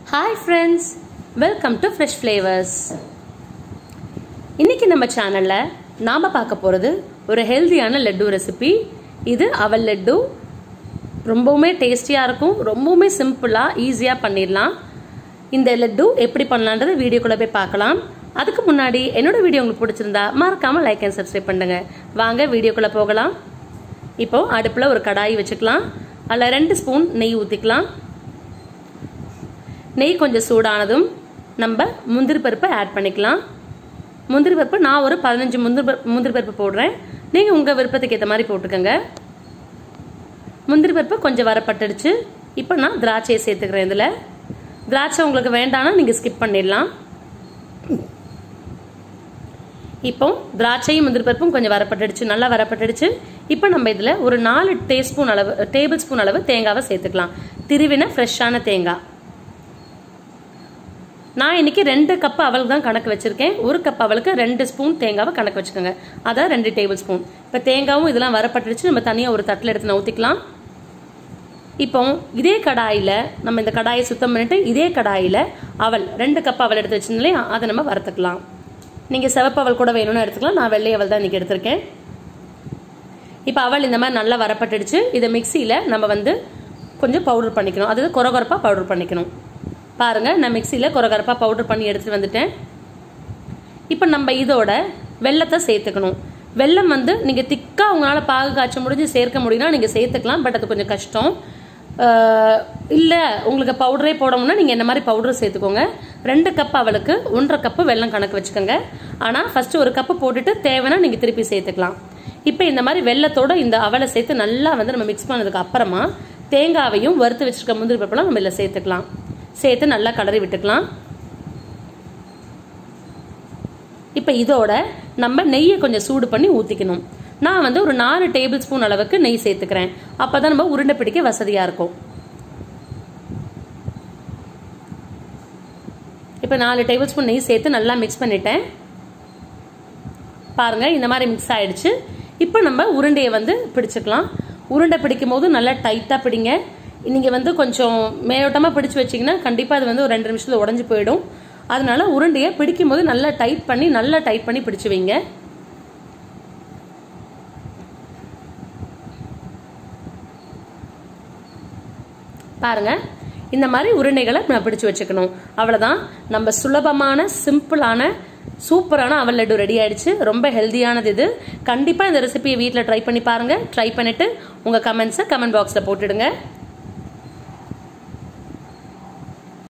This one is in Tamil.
hi friends welcome to fresh flavours இன்னைக்கு நம்ம சேனலில் நாம் பார்க்க போகிறது ஒரு ஹெல்தியான லட்டு ரெசிபி இது அவல் லட்டு ரொம்பவுமே டேஸ்டியாக இருக்கும் ரொம்பவுமே சிம்பிளாக ஈஸியாக பண்ணிடலாம் இந்த லட்டு எப்படி பண்ணலான்றது வீடியோக்குள்ளே போய் பார்க்கலாம் அதுக்கு முன்னாடி என்னோட வீடியோ உங்களுக்கு பிடிச்சிருந்தா மறக்காமல் லைக் அண்ட் சப்ஸ்கிரைப் பண்ணுங்க வாங்க வீடியோக்குள்ளே போகலாம் இப்போ அடுப்பில் ஒரு கடாய் வச்சுக்கலாம் அதில் ரெண்டு ஸ்பூன் நெய் ஊற்றிக்கலாம் நெய் கொஞ்சம் சூடானதும் நம்ம முந்திரி பருப்பை ஆட் பண்ணிக்கலாம் முந்திரி பருப்பு நான் ஒரு பதினஞ்சு முந்திரி பருப்பு முந்திரி பருப்பு போடுறேன் நீங்கள் உங்கள் விருப்பத்துக்கு ஏற்ற மாதிரி போட்டுக்கோங்க முந்திரி பருப்பு கொஞ்சம் வரப்பட்டுடுச்சு இப்போ நான் திராட்சையை சேர்த்துக்கிறேன் இதில் திராட்சை உங்களுக்கு வேண்டாம்னா நீங்கள் ஸ்கிப் பண்ணிடலாம் இப்போ திராட்சையும் முந்திரி பருப்பும் கொஞ்சம் வரப்பட்டுடுச்சு நல்லா வரப்பட்டுடுச்சு இப்போ நம்ம இதில் ஒரு நாலு டேஸ்பூன் அளவு டேபிள் ஸ்பூன் அளவு தேங்காவை சேர்த்துக்கலாம் திருவின ஃப்ரெஷ்ஷான தேங்காய் நான் இன்னைக்கு ரெண்டு கப் அவளுக்கு தான் கணக்கு வச்சிருக்கேன் ஒரு கப் அவளுக்கு ரெண்டு ஸ்பூன் தேங்காவை கணக்கு வச்சுக்கோங்க அதான் ரெண்டு டேபிள் ஸ்பூன் இப்போ தேங்காவும் இதெல்லாம் வரப்பட்டுடுச்சு நம்ம தனியாக ஒரு தட்டில் எடுத்து ஊற்றிக்கலாம் இப்போ இதே கடாயில் நம்ம இந்த கடாயை சுத்தம் பண்ணிட்டு இதே கடாயில் அவல் ரெண்டு கப் அவல் எடுத்து வச்சிருந்தோம் அதை நம்ம வறுத்துக்கலாம் நீங்கள் சிவப்பு அவல் கூட வேணும்னு எடுத்துக்கலாம் நான் வெள்ளை அவல் தான் இன்றைக்கி எடுத்திருக்கேன் இப்போ அவல் இந்த மாதிரி நல்லா வரப்பட்டுடுச்சு இதை மிக்சியில் நம்ம வந்து கொஞ்சம் பவுடர் பண்ணிக்கணும் அதாவது கொரகொரப்பாக பவுடர் பண்ணிக்கணும் பாருங்கள் நான் மிக்சியில் கொரகொரப்பாக பவுடர் பண்ணி எடுத்துகிட்டு வந்துட்டேன் இப்போ நம்ம இதோட வெள்ளத்தை சேர்த்துக்கணும் வெள்ளம் வந்து நீங்கள் திக்காக உங்களால் பாகு காய்ச்ச முடிஞ்சு சேர்க்க முடியும்னா நீங்கள் சேர்த்துக்கலாம் பட் அது கொஞ்சம் கஷ்டம் இல்லை உங்களுக்கு பவுடரே போடணும்னா நீங்கள் இந்த மாதிரி பவுடர் சேர்த்துக்கோங்க ரெண்டு கப் அவளுக்கு ஒன்றரை கப்பு வெள்ளம் கணக்கு வச்சுக்கோங்க ஆனால் ஃபஸ்ட்டு ஒரு கப்பு போட்டுட்டு தேவைன்னா நீங்கள் திருப்பி சேர்த்துக்கலாம் இப்போ இந்த மாதிரி வெள்ளத்தோட இந்த அவலை சேர்த்து நல்லா வந்து நம்ம மிக்ஸ் பண்ணதுக்கு அப்புறமா தேங்காவையும் வறுத்து வச்சிருக்க முந்திரி பருப்பெல்லாம் நம்ம இதில் சேர்த்துக்கலாம் சேர்த்து நல்லா கலரி விட்டுக்கலாம் இப்போ இதோட நம்ம நெய்யை கொஞ்சம் சூடு பண்ணி ஊற்றிக்கணும் நான் வந்து ஒரு நாலு டேபிள் ஸ்பூன் அளவுக்கு நெய் சேர்த்துக்கிறேன் அப்போ தான் நம்ம உருண்டை பிடிக்க வசதியாக இருக்கும் இப்போ நாலு டேபிள் ஸ்பூன் நெய் சேர்த்து நல்லா மிக்ஸ் பண்ணிட்டேன் பாருங்கள் இந்த மாதிரி மிக்ஸ் ஆயிடுச்சு இப்போ நம்ம உருண்டையை வந்து பிடிச்சிக்கலாம் உருண்டை பிடிக்கும் போது நல்லா டைட்டாக பிடிங்க நீங்கள் வந்து கொஞ்சம் மேலோட்டமாக பிடிச்சி வச்சிங்கன்னா கண்டிப்பாக அது வந்து ஒரு ரெண்டு நிமிஷத்தில் உடஞ்சி போயிடும் அதனால உருண்டையை பிடிக்கும் போது நல்லா டைட் பண்ணி நல்லா டைட் பண்ணி பிடிச்சு வைங்க பாருங்க இந்த மாதிரி உருண்டைகளை நான் பிடிச்சு வச்சுக்கணும் அவ்வளோதான் நம்ம சுலபமான சிம்பிளான சூப்பரான அவல் லட்டு ரெடி ஆயிடுச்சு ரொம்ப ஹெல்தியானது இது கண்டிப்பாக இந்த ரெசிபியை வீட்டில் ட்ரை பண்ணி பாருங்கள் ட்ரை பண்ணிவிட்டு உங்கள் கமெண்ட்ஸை கமெண்ட் பாக்ஸில் போட்டுடுங்க